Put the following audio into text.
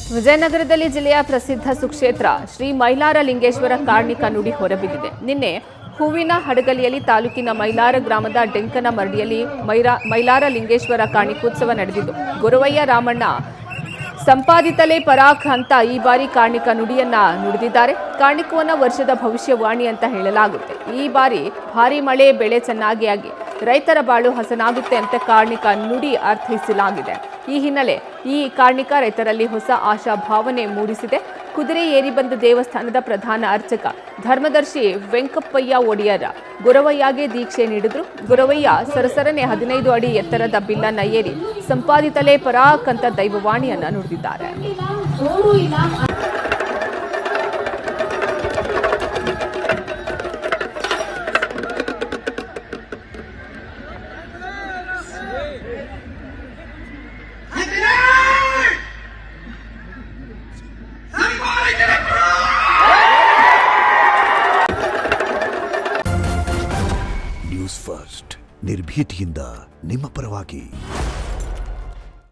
ವಿಜಯನಗರದಲ್ಲಿ ಜಿಲ್ಲೆಯ ಪ್ರಸಿದ್ಧ ಸುಕ್ಷೇತ್ರ ಶ್ರೀ ಮೈಲಾರ ಲಿಂಗೇಶ್ವರ ಕಾರ್ಣಿಕ ನುಡಿ ಹೊರಬಿದ್ದಿದೆ ನಿನ್ನೆ ಹೂವಿನ ಹಡಗಲಿಯಲ್ಲಿ ತಾಲೂಕಿನ ಮೈಲಾರ ಗ್ರಾಮದ ಡೆಂಕನ ಮರಡಿಯಲ್ಲಿ ಮೈರಾ ಮೈಲಾರ ಲಿಂಗೇಶ್ವರ ಕಾರ್ಣಿಕೋತ್ಸವ ನಡೆದಿದ್ದು ಗುರುವಯ್ಯ ರಾಮಣ್ಣ ಸಂಪಾದಿತಲೇ ಪರಾಕ್ ಅಂತ ಈ ಬಾರಿ ಕಾರ್ಣಿಕ ನುಡಿಯನ್ನ ನುಡಿದಿದ್ದಾರೆ ಕಾರ್ಣಿಕವನ್ನ ವರ್ಷದ ಭವಿಷ್ಯವಾಣಿ ಅಂತ ಹೇಳಲಾಗುತ್ತೆ ಈ ಬಾರಿ ಭಾರಿ ಮಳೆ ಬೆಳೆ ಚೆನ್ನಾಗಿ ಆಗಿ ರೈತರ ಬಾಳು ಹಸನಾಗುತ್ತೆ ಅಂತ ಕಾರ್ಣಿಕ ನುಡಿ ಅರ್ಥೈಸಲಾಗಿದೆ ಈ ಹಿನ್ನೆಲೆ ಈ ಕಾರ್ಣಿಕ ರೈತರಲ್ಲಿ ಹೊಸ ಆಶಾ ಭಾವನೆ ಮೂಡಿಸಿದೆ ಕುದುರೆ ಏರಿ ಬಂದ ದೇವಸ್ಥಾನದ ಪ್ರಧಾನ ಅರ್ಚಕ ಧರ್ಮದರ್ಶಿ ವೆಂಕಪ್ಪಯ್ಯ ಒಡೆಯರ ಗುರವಯ್ಯಗೆ ದೀಕ್ಷೆ ನೀಡಿದ್ರು ಗುರವಯ್ಯ ಸರಸರನೆ ಹದಿನೈದು ಅಡಿ ಎತ್ತರದ ಬಿಲ್ಲನ್ನ ಏರಿ ಸಂಪಾದಿತಲೇ ಪರಾಕ್ ಅಂತ ದೈವವಾಣಿಯನ್ನ ನುಡಿದಿದ್ದಾರೆ ಸೋರು ಇಲ್ಲ ನ್ಯೂಸ್ ಫಸ್ಟ್ ನಿರ್ಭೀತಿಯಿಂದ ನಿಮ್ಮ ಪರವಾಗಿ